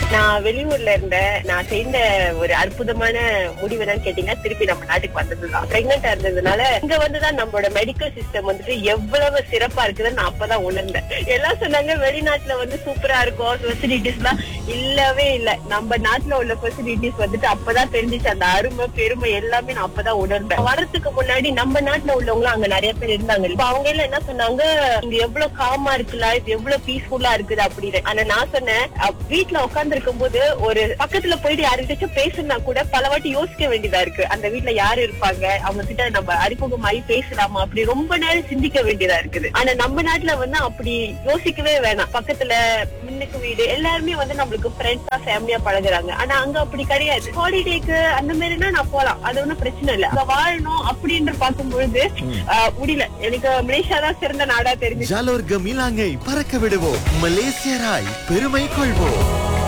நான் வெளியூர்ல இருந்தேன் நான் செய்த ஒரு அற்புதமான முடிவு என்னன்னு கேட்டீங்கன்னா திருப்பி நம்ம நாட்டுக்கு வந்ததுதான் பிரெக்னெண்டா இருந்ததுனால இங்க வந்துதான் நம்மளோட மெடிக்கல் சிஸ்டம் வந்துட்டு எவ்வளவு சிறப்பா இருக்குதுன்னு நான் அப்பதான் உணர்ந்தேன் எல்லாம் சொன்னாங்க வெளிநாட்டுல வந்து சூப்பரா இருக்கும் ஃபெசிலிட்டிஸ் எல்லாம் இல்லவே இல்ல நம்ம நாட்டுல உள்ள ஃபெசிலிட்டிஸ் வந்துட்டு அப்பதான் தெரிஞ்சுச்சு அந்த அருமை பெருமை எல்லாமே நான் அப்பதான் உணர்ந்தேன் வரதுக்கு முன்னாடி நம்ம நாட்டுல உள்ளவங்களும் அங்க நிறைய பேர் இருந்தாங்க இப்ப அவங்க எல்லாம் என்ன சொன்னாங்க இங்க எவ்வளவு காமா இருக்குல்ல இது எவ்வளவு பீஸ்ஃபுல்லா இருக்குது அப்படின்னு ஆனா நான் சொன்னேன் அப்~ வீட்ல உட்கார்ந்து இருக்கும்போது ஒரு பக்கத்துல போயிட்டு யாருக்கிட்டாச்சும் பேசுனா கூட பல வாட்டி யோசிக்க வேண்டியதா இருக்கு அந்த வீட்ல யாரு இருப்பாங்க அவங்க கிட்ட நம்ம அறிமுகமாயி பேசலாமா அப்படி ரொம்ப நேரம் சிந்திக்க வேண்டியதா இருக்குது ஆனா நம்ம நாட்டுல வந்து அப்படி யோசிக்கவே வேணாம் பக்கத்துல முன்னுக்கு வீடு எல்லாருமே வந்து நம்மளுக்கு ஃப்ரெண்ட்ஸா ஃபேமிலியா பழகுறாங்க ஆனா அங்க அப்படி கிடையாது ஹாலிடேக்கு அந்த மாதிரினா நான் போலாம் அது ஒண்ணும் பிரச்சனை இல்ல அங்க வாழணும் அப்படின்னு பார்க்கும்பொழுது ஆஹ், முடியல எனக்கு மலேசியா தான் சிறந்த நாடா தெரிஞ்சு ஜாலோர் கமிலாங்கை பறக்க விடுவோம் மலேசியராய் பெருமை கொள்வோம்